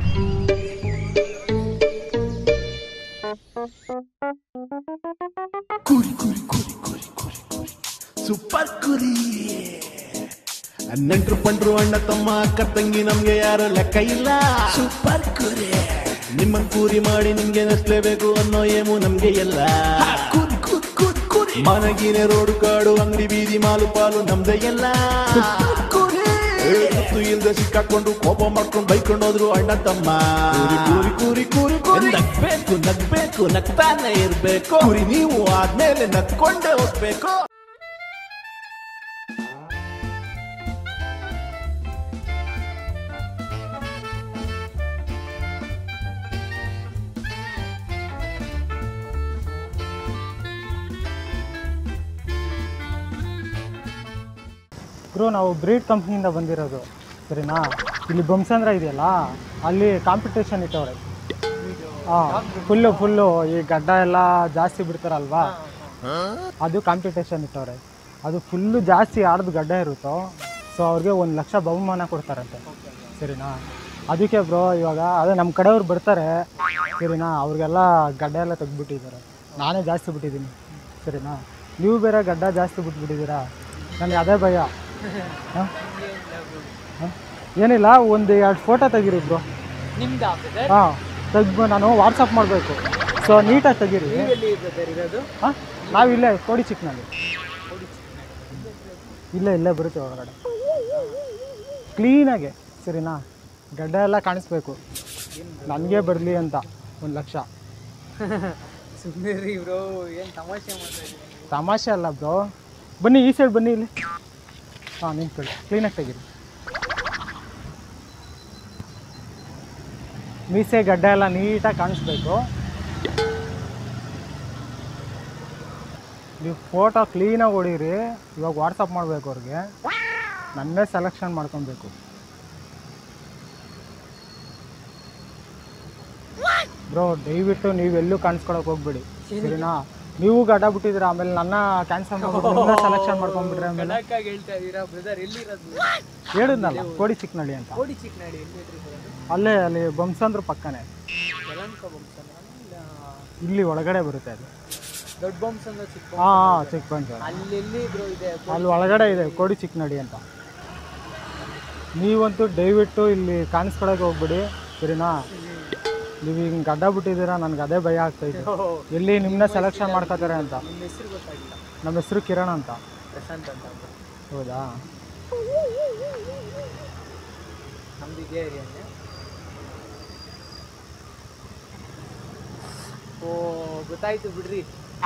ಕುರಿ ಕುರಿ ಕುರಿ ಕುರಿ ಕುರಿ ಕುರಿ ಸೂಪರ್ ಕುರಿ ನೆಂಟ್ರು ಪಂಡ್ರು ಅಣ್ಣ ತಮ್ಮ ಅಕ್ಕ ತಂಗಿ ನಮ್ಗೆ ಯಾರು ಲೆಕ್ಕ ಇಲ್ಲ ಸೂಪರ್ ಕುರಿ ನಿಮ್ಮನ್ ಕೂರಿ ಮಾಡಿ ನಿಮ್ಗೆ ನಸ್ಲೇಬೇಕು ಅನ್ನೋ ಏಮು ನಮ್ಗೆ ಎಲ್ಲ ಕುರಿ ಕುರಿ ಕುರಿ ಕುರಿ ಮನಗಿನ ರೋಡು ಕಾಡು ಅಂಗಡಿ ಬೀದಿ ಮಾಲು ಪಾಲು ನಮ್ದೇ ಎಲ್ಲ ಗೊತ್ತು ಇಲ್ದೆ ಸಿಕ್ಕಾಕೊಂಡು ಕೋಪ ಮಾಡ್ಕೊಂಡು ಬೈಕೊಂಡು ಹೋದ್ರು ಅಣ್ಣ ತಮ್ಮ ಕೂರಿ ಕೂರಿ ಕೂರಿ ಕೂರಿ ಕೂರಿ ನಗ್ಬೇಕು ನಗ್ಬೇಕು ನಗ್ತಾನೆ ಇರ್ಬೇಕು ಕುರಿ ನೀವು ಆದ್ಮೇಲೆ ನಗ್ಕೊಂಡೇ ಹೋಗ್ಬೇಕು ಬ್ರೋ ನಾವು ಬ್ರೀಡ್ ಕಂಪ್ನಿಯಿಂದ ಬಂದಿರೋದು ಸರಿನಾ ಇಲ್ಲಿ ಬೊಮ್ಸಂದ್ರ ಇದೆಯಲ್ಲ ಅಲ್ಲಿ ಕಾಂಪಿಟೇಷನ್ ಇಟ್ಟವ್ರೆ ಹಾಂ ಫುಲ್ಲು ಫುಲ್ಲು ಈ ಗಡ್ಡ ಎಲ್ಲ ಜಾಸ್ತಿ ಬಿಡ್ತಾರಲ್ವಾ ಅದು ಕಾಂಪಿಟೇಷನ್ ಇಟ್ಟವ್ರೆ ಅದು ಫುಲ್ಲು ಜಾಸ್ತಿ ಆಡ್ದು ಗಡ್ಡ ಇರುತ್ತೋ ಸೊ ಅವ್ರಿಗೆ ಒಂದು ಲಕ್ಷ ಬಹುಮಾನ ಕೊಡ್ತಾರಂತೆ ಸರಿನಾ ಅದಕ್ಕೆ ಬ್ರೋ ಇವಾಗ ಅದೇ ನಮ್ಮ ಕಡೆಯವ್ರು ಬರ್ತಾರೆ ಸರಿನಾ ಅವ್ರಿಗೆಲ್ಲ ಗಡ್ಡ ಎಲ್ಲ ತೆಗ್ದುಬಿಟ್ಟಿದ್ದಾರೆ ನಾನೇ ಜಾಸ್ತಿ ಬಿಟ್ಟಿದ್ದೀನಿ ಸರಿನಾ ನೀವು ಬೇರೆ ಗಡ್ಡ ಜಾಸ್ತಿ ಬಿಟ್ಬಿಟ್ಟಿದ್ದೀರಾ ನನಗೆ ಅದೇ ಭಯ ಹಾಂ ಏನಿಲ್ಲ ಒಂದು ಎರಡು ಫೋಟೋ ತೆಗೀರಿ ಬ್ರೋ ನಿಮ್ದಾ ಬ್ರದರ್ ಹಾಂ ತೆಗ್ದು ನಾನು ವಾಟ್ಸಪ್ ಮಾಡಬೇಕು ಸೊ ನೀಟಾಗಿ ತೆಗೀರಿ ಎಲ್ಲಿ ಬ್ರದರ್ ಇರೋದು ಹಾಂ ನಾವು ಇಲ್ಲೇ ಕೋಡಿ ಚಿಕ್ಕನಲ್ಲಿ ಇಲ್ಲೇ ಇಲ್ಲೇ ಬರುತ್ತೆ ಒಳಗಡೆ ಕ್ಲೀನಾಗೆ ಸರಿನಾ ಗಡ್ಡ ಎಲ್ಲ ಕಾಣಿಸ್ಬೇಕು ನನಗೆ ಬರಲಿ ಅಂತ ಒಂದು ಲಕ್ಷ ಸುಮ್ಮನೆ ರೀ ಬ್ರೋ ಏನು ತಮಾಷೆ ಮಾಡ್ತಾ ಇದ್ದೀನಿ ತಮಾಷೆ ಅಲ್ಲ ಬ್ರೋ ಬನ್ನಿ ಈ ಸೈಡ್ ಬನ್ನಿ ಇಲ್ಲಿ ಹಾಂ ನಿಂತ್ಕೊಳ್ಳಿ ಕ್ಲೀನಾಗಿ ತೆಗೀರಿ ಮೀಸೆ ಗಡ್ಡ ಎಲ್ಲ ನೀಟಾಗಿ ಕಾಣಿಸ್ಬೇಕು ನೀವು ಫೋಟೋ ಕ್ಲೀನಾಗಿ ಹೊಡೀರಿ ಇವಾಗ ವಾಟ್ಸಪ್ ಮಾಡಬೇಕು ಅವ್ರಿಗೆ ನನ್ನೇ ಸೆಲೆಕ್ಷನ್ ಮಾಡ್ಕೊಬೇಕು ಬ್ರೋ ದಯವಿಟ್ಟು ನೀವೆಲ್ಲೂ ಕಾಣಿಸ್ಕೊಳಕ್ಕೆ ಹೋಗ್ಬೇಡಿ ಸರಿನಾ ನೀವು ಗಡ್ಡ ಬಿಟ್ಟಿದ್ದೀರಾ ಆಮೇಲೆ ನನ್ನ ಕ್ಯಾನ್ಸಲ್ ಮಾಡ್ಬಿಟ್ಟು ನಿಮ್ಮನ್ನ ಸೆಲೆಕ್ಷನ್ ಮಾಡ್ಕೊಂಡ್ಬಿಟ್ರೆ ಆಮೇಲೆ ಖಡಕ್ಕಾಗಿ ಹೇಳ್ತಾ ಇದ್ದೀರಾ ಬ್ರದರ್ ಎಲ್ಲಿರೋದು ಹೇಳಿದ್ನಲ್ಲ ಕೋಡಿ ಚಿಕ್ಕನಳ್ಳಿ ಅಂತ ಕೋಡಿ ಚಿಕ್ಕನಾಡಿ ಎಲ್ಲಿದ್ರಿ ಬರೋದು ಅಲ್ಲೇ ಅಲ್ಲಿ ಬೊಮ್ಸಂದ್ರ ಪಕ್ಕನೇ ಯಲಂಕ ಬಂಸಂದ್ರ ಇಲ್ಲ ಇಲ್ಲಿ ಒಳಗಡೆ ಬರುತ್ತೆ ಅದು ದೊಡ್ಡ ಬಂಸಂದ್ರ ಚಿಕ್ಕ ಹಾಂ ಹಾಂ ಚಿಕ್ಕ ಬಂತು ಅಲ್ಲಿ ಎಲ್ಲಿ ಬ್ರೋ ಇದೆ ಅಲ್ಲಿ ಒಳಗಡೆ ಇದೆ ಕೋಡಿ ಚಿಕ್ಕನಡಿ ಅಂತ ನೀವಂತೂ ದಯವಿಟ್ಟು ಇಲ್ಲಿ ಕಾಣಿಸ್ಕೊಳಕ್ಕೆ ಹೋಗ್ಬಿಡಿ ಸರಿನಾ ನೀವು ಹಿಂಗೆ ಗಡ್ಡ ಬಿಟ್ಟಿದ್ದೀರಾ ನನಗೆ ಅದೇ ಭಯ ಆಗ್ತೈತೆ ಎಲ್ಲಿ ನಿಮ್ಮನ್ನ ಸೆಲೆಕ್ಷನ್ ಮಾಡ್ಕೋತಾರೆ ಅಂತ ನಿಮ್ಮ ಹೆಸರು ಗೊತ್ತಾಗಿಲ್ಲ ನಮ್ಮ ಹೆಸರು ಕಿರಣ್ ಅಂತ ಪ್ರಶಾಂತ್ ಅಂತ bro. ಹೌದಾ ನಮ್ದು ಇದೇ ಏರಿಯಾನೆ ಓ ಗೊತ್ತಾಯ್ತು ಬಿಡ್ರಿ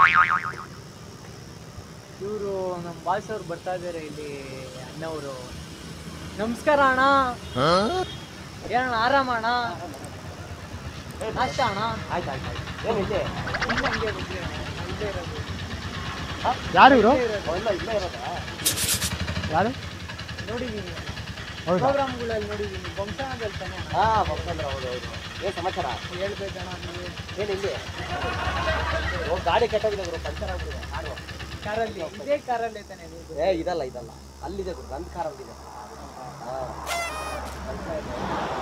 ಇವರು ನಮ್ಮ ಬಾಸ್ ಅವ್ರು ಬರ್ತಾ ಇದ್ದಾರೆ ಇಲ್ಲಿ ಅಣ್ಣವರು ನಮಸ್ಕಾರ ಅಣ್ಣ ಏನಣ್ಣ ಆರಾಮ ಅಣ್ಣ ನಾಷ್ಟ ಅಣ್ಣ ಆಯ್ತು ಆಯ್ತು ಏನಿದೆ ಹಂಗೆ ಬಿಡ್ರಿ ಅಣ್ಣ ನಾವ್ ಇಲ್ಲೇ ಇರೋದು ಯಾರು ಇವರು ಎಲ್ಲ ಇಲ್ಲೇ ಇರೋದಾ ಯಾರು ನೋಡಿದ್ದೀನಿ ಹೌದಾ ಪ್ರೋಗ್ರಾಮ್ಗಳಲ್ಲಿ ನೋಡಿದ್ದೀನಿ ಬಂಸನದಲ್ಲಿ ತಾನೆ ಹಾ ಬರ್ತಂದ್ರ ಹೌದು ಹೌದು ಏನ್ ಸಮಾಚಾರ ಹೇಳ್ಬೇಕಣ್ಣ ನೀವು ಏನ್ ಇಲ್ಲಿ ಓ ಗಾಡಿ ಕೆಟ್ಟೋಗಿದೆ ಗುರು ಪಂಚರ್ ಆಗ್ಬಿಟ್ಟಿದೆ ಕಾರು ಕಾರಲ್ಲಿ ಇದೇ ಕಾರಲ್ಲೇ ತಾನೆ ನೀವು ಏ ಇದಲ್ಲ ಇದಲ್ಲ ಅಲ್ಲಿದೆ ಗುರು ನಂದ್ ಕಾರ್ ಅಲ್ಲಿದೆ ಹಾ ಪಂಚರ್ ಇದೆ.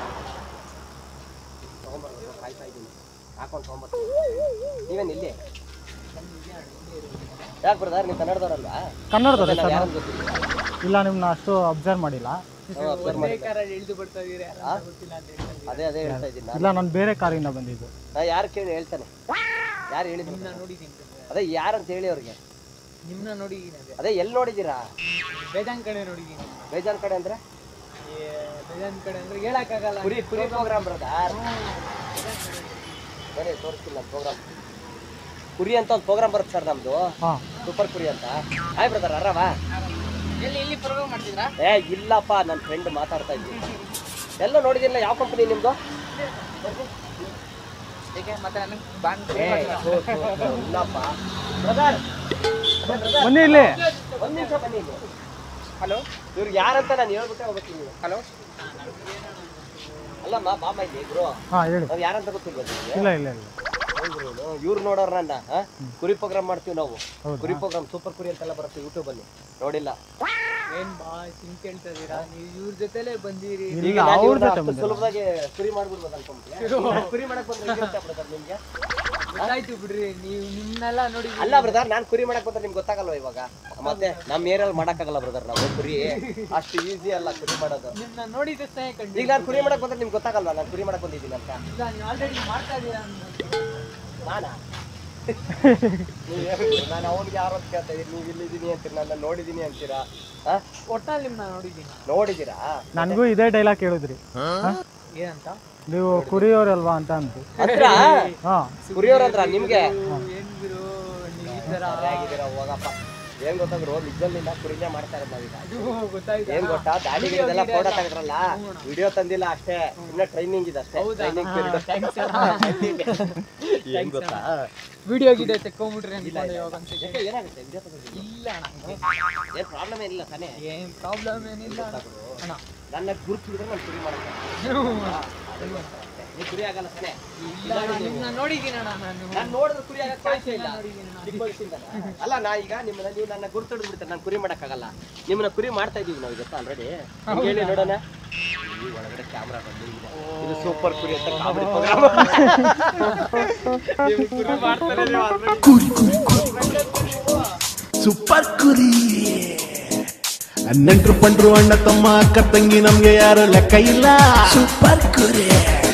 ತಗೊಂಬರ್ಬೇಕು ಕಾಯ್ತಾ ಇದ್ದೀನಿ ಹಾಕೊಂಡು ತಗೊಂಬರ್ತೀನಿ ನೀವೇನ್ ಇಲ್ಲಿ ಯಾಕೆ ಬ್ರದರ್ ನೀವು ಕನ್ನಡದವ್ರಲ್ವಾ ಕನ್ನಡದವ್ರೆ ನಾನು ಸರ್ ಯಾರಂತ ಗೊತ್ತಿಲ್ಲ ಇಲ್ಲ ನಿಮ್ಮನ್ನ ಅಷ್ಟು ಅಬ್ಸರ್ವ್ ಮಾಡಿಲ್ಲ ಹಾ, observe ಒಂದೇ ಮಾಡಿದ್ದೆ. ಕಾರಲ್ಲಿ ಇಳಿದು ಬರ್ತಾ ಇದೀರಿ ಯಾರು ಗೊತ್ತಿಲ್ಲ ಅಂತ ಹೇಳ್ತಾ ಇದ್ದೀರಿ. ಅದೇ ಅದೇ ಹೇಳ್ತಾ ಇದ್ದೀನಿ ನಾನು ಇಲ್ಲ ನಾನು ಬೇರೆ ಕಾರಿಂದ ಬಂದಿದ್ದು ನಾ ಯಾರು ಕೇಳಿ ಹೇಳ್ತಾನೆ ಯಾರು ಹೇಳಿದ್ರು ನಿಮ್ನ ನೋಡಿದ್ದೀನಿ brother. ಅದೇ ಯಾರಂತ ಹೇಳಿ ಅವ್ರಿಗೆ ನಿಮ್ನ ನೋಡಿದ್ದೀನಿ ಅದೇ ಅದೇ ಎಲ್ಲಿ ನೋಡಿದ್ದೀರಾ ಬೇಜಾನ್ ಕಡೆ ನೋಡಿದ್ದೀನಿ ಬೇಜಾನ್ ಕಡೆ ಅಂದ್ರೆ ಏ, ಬೇಜಾನ್ ಕಡೆ ಅಂದ್ರೆ ಹೇಳಕ್ಕಾಗಲ್ಲ ಕುರಿ ಕುರಿ ಪ್ರೋಗ್ರಾಮ್ ಬ್ರದರ್ ಬರೀ ತೋರಿಸ್ತಿಲ್ಲ ಪ್ರೋಗ್ರಾಮ್ ಕುರಿ ಅಂತ ಒಂದು ಪ್ರೋಗ್ರಾಮ್ ಬರುತ್ತೆ ಸರ್ ನಮ್ದು ಹಾಂ ಸೂಪರ್ ಕುರಿ ಅಂತ ಹಾಯ್ ಬ್ರದರ್ ಆರಾಮ ಎಲ್ಲಿ ಇಲ್ಲಿ ಪ್ರೋಗ್ರಾಮ್ ಮಾಡ್ತಿದ್ರಾ ಏ ಇಲ್ಲಪ್ಪ ನನ್ನ ಫ್ರೆಂಡ್ ಮಾತಾಡ್ತಾ ಇದ್ದೀನಿ ಎಲ್ಲ ನೋಡಿದಿಲ್ಲ ಯಾವ ಕಂಪನಿ ನಿಮ್ದು ಏಕೆ ಮತ್ತೆ ನನಗೆ ಬಾಂಡ್ ಏ, ಥು, ಥು, ಥು, ಇಲ್ಲಪ್ಪ ಬ್ರದರ್ ಬನ್ನಿ ಇಲ್ಲಿ ಒಂದು ನಿಮಿಷ ಬನ್ನಿ ಇಲ್ಲಿ ಹಲೋ ಇವ್ರಿಗೆ ಯಾರಂತ ನಾನು ಹೇಳ್ಬಿಟ್ಟೆ ಹೋಗ್ಬೇಕು ನೀವು ಹಲೋ ಅಲ್ಲಮ್ಮ ಬಾಮ ಇಲ್ಲಿ ಗುರು ಹಾಂ ಹೇಳಿ ನಾವು ಯಾರಂತ ಗೊತ್ತಿಲ್ವ ನಿಮ್ಗೆ ಇಲ್ಲ ಇಲ್ಲ ಇಲ್ಲ ಇವ್ರು ನೋಡೋರ್ ನನ್ನ ಆ? ಕುರಿ ಪ್ರೋಗ್ರಾಮ್ ಮಾಡ್ತೀವಿ ನಾವು ಹೌದಾ? ಕುರಿ ಪ್ರೋಗ್ರಾಮ್ ಸೂಪರ್ ಕುರಿ ಅಂತೆಲ್ಲ ಬರುತ್ತೆ ಯೂಟ್ಯೂಬ್ ಅಲ್ಲಿ ನೋಡಿಲ್ಲ ಏನ್ ಬಾ ಹಿಂಗ್ ಕೇಳ್ತಾ ಇದೀರಾ ನೀವು ಇವ್ರ ಜೊತೆಲೆ ಬಂದಿರಿ ಇಲ್ಲ ಈಗ ನಾನು ಅವ್ರ ಇವ್ರನ್ನ ಜೊತೆ ಅಷ್ಟು ಬಂದಿಲ್ಲ. ಸುಲಭವಾಗಿ ಕುರಿ ಮಾಡ್ಬಿಡ್ಬೋದು ಅನ್ಕೊಂಬಿಟ್ರೆ ಕುರಿ ಮಾಡಕ್ ಬಂದ್ರೆ ಹೆಂಗಿರುತ್ತೆ brother ನಿಮ್ಗೆ ಗೊತ್ತಾಯ್ತು ಬಿಡ್ರಿ ನೀವು ನಿಮ್ನೆಲ್ಲ ನೋಡಿ ಅಲ್ಲ ಬ್ರದರ್ ನಾನ್ ಕುರಿ ಮಾಡಕ್ ಬಂದ್ರೆ ನಿಮ್ಗೆ ಗೊತ್ತಾಗಲ್ವಾ ಇವಾಗ ಮತ್ತೆ ನಮ್ ಏರಿಯಲ್ಲಿ ಮಾಡಕ್ಕಾಗಲ್ಲ ಬ್ರದರ್ ನಾವು ಕುರಿ ಅಷ್ಟು ಈಸಿ ಅಲ್ಲ ಕುರಿ ಮಾಡೋದು ನಿಮ್ನ ನೋಡಿದ ಸ್ನೇಹ ಕಂಡು ಈಗ ನಾನು ಕುರಿ ಮಾಡಕ್ ಬಂದ್ರೆ ನಿಮ್ಗೆ ಗೊತ್ತಾಗಲ್ವಾ ನಾನು ಕುರಿ ಮಾಡಕ್ ಬಂದಿದ್ದೀನಿ ಅಂತ ಇಲ್ಲ ನೀವು ಆಲ್ರೆಡಿ ಮಾಡ್ತಾ ಇದೀರಾ ಅನ್ನೋದು. ನಾನಾ ನಾನು ಅವನಿಗೆ ಯಾರು ಅಂತ ಕೇಳ್ತಾ ಇದೀನಿ ನೀವು ಇಲ್ಲಿದ್ದೀನಿ ಅಂತೀರಿ ನನ್ನ ನೋಡಿದೀನಿ ಅಂತೀರಾ ಹಾ ಒಟ್ನಲ್ಲಿ ನಿಮ್ನ ನೋಡಿದ್ದೀನಿ ನೋಡಿದ್ದೀರಾ ನನಗೂ ಇದೇ ಡೈಲಾಗ್ ಕೇಳಿದ್ರಿ ಏನಂತ ನೀವು ಕುರಿಯೋರಲ್ವಾ ಅಂತ ಅಂತು ಅಂದ್ರ ಹಾ ಕುರಿಯೋರಂದ್ರ ನಿಮ್ಗೆ ಏನ್ ಗುರು ನೀವು ಈ ತರ ಆಗಿದ್ದೀರಾ ಹೋಗಪ್ಪ ಏನ್ ಗೊತ್ತಾದ್ರು ನಿಜಲ್ಲಿಂದ ಕುರಿನೇ ಮಾಡ್ತಾ ಇರೋದು ನಾವೀಗ ಅದು ಗೊತ್ತಾಯ್ತಾ ಏನ್ ಗೊತ್ತಾ ದಾಡಿಗಳಿಗೆಲ್ಲ ಫೋಟೋ ತೆಗೆದ್ರಲ್ಲ ವಿಡಿಯೋ ತಂದಿಲ್ಲ ಅಷ್ಟೇ ಇನ್ನ ಟ್ರೈನಿಂಗ್ ಇದೆ ಅಷ್ಟೇ ಟ್ರೈನಿಂಗ್ ಥ್ಯಾಂಕ್ಸ್ ಏನ್ ಗೊತ್ತಾ ವಿಡಿಯೋ ಗಿಡಿಯೋ ತೆಕ್ಕೊಂಬಿಟ್ರಿ ಅನ್ಕೊಂಡೆ ಇವಾಗ ಅನ್ಸುತ್ತೆ. ಯಾಕೆ ಏನಾಗುತ್ತೆ ವಿಡಿಯೋ ತಗೊಂಡಿದ್ದೀನಿ ಇಲ್ಲ ಅಣ್ಣ ಏನ್ ಪ್ರಾಬ್ಲಮ್ ಏನಿಲ್ಲ ತಾನೇ ಏನ್ ಪ್ರಾಬ್ಲಮ್ ಏನಿಲ್ಲ ಅಣ್ಣ. ಅಣ್ಣ ನನ್ನ ಗುರುತಿದ್ರೆ ನಾನು ಕುರಿ ಮಾಡಕ್ಕೆ ನೀ ಕುರಿ ಆಗಲ್ಲ ತಾನೇ ಇಲ್ಲ ಅಣ್ಣ, ನಿಮ್ನ ನೋಡಿದ್ದೀನಿ ಅಣ್ಣ ನಾನು ನಾನು ನೋಡಿದ್ರೆ ಕುರಿ ಆಗಕ್ಕೆ ಸಾಧ್ಯ ಇಲ್ಲ ನೋಡಿದ್ದೀನಿ ಅಣ್ಣ. ಚಿಕ್ಕ ವಯಸ್ಸಿಂದನಾ? ಅಲ್ಲ ನಾ ಈಗ ನಿಮ್ಮನ್ನ ನೀವು ನನ್ನ ಗುರುತು ಹಿಡಿದ್ಬಿಡ್ತಾರೆ ನಾನು ಕುರಿ ಮಾಡಕ್ಕಾಗಲ್ಲ ನಿಮ್ಮನ್ನ ಕುರಿ ಮಾಡ್ತಾ ಇದೀವಿ ನಾವು ಗೊತ್ತಾ ಆಲ್ರೆಡಿ ಹೇಳಿ ನೋಡೋಣ ಈ ಒಳಗಡೆ ಕ್ಯಾಮ್ರಾ ಬಂದಿದೆ ಇದು ಸೂಪರ್ ಕುರಿ ಅಂತ ಕಾಮಿಡಿ ಸೂಪರ್ ಕುರಿ ನೆಂಟ್ರು ಪಂಟ್ರು ಅಣ್ಣ ತಮ್ಮ ಅಕ್ಕ ತಂಗಿ ನಮ್ಗೆ ಯಾರು ಲೆಕ್ಕ ಇಲ್ಲ ಸೂಪರ್ ಕುರಿ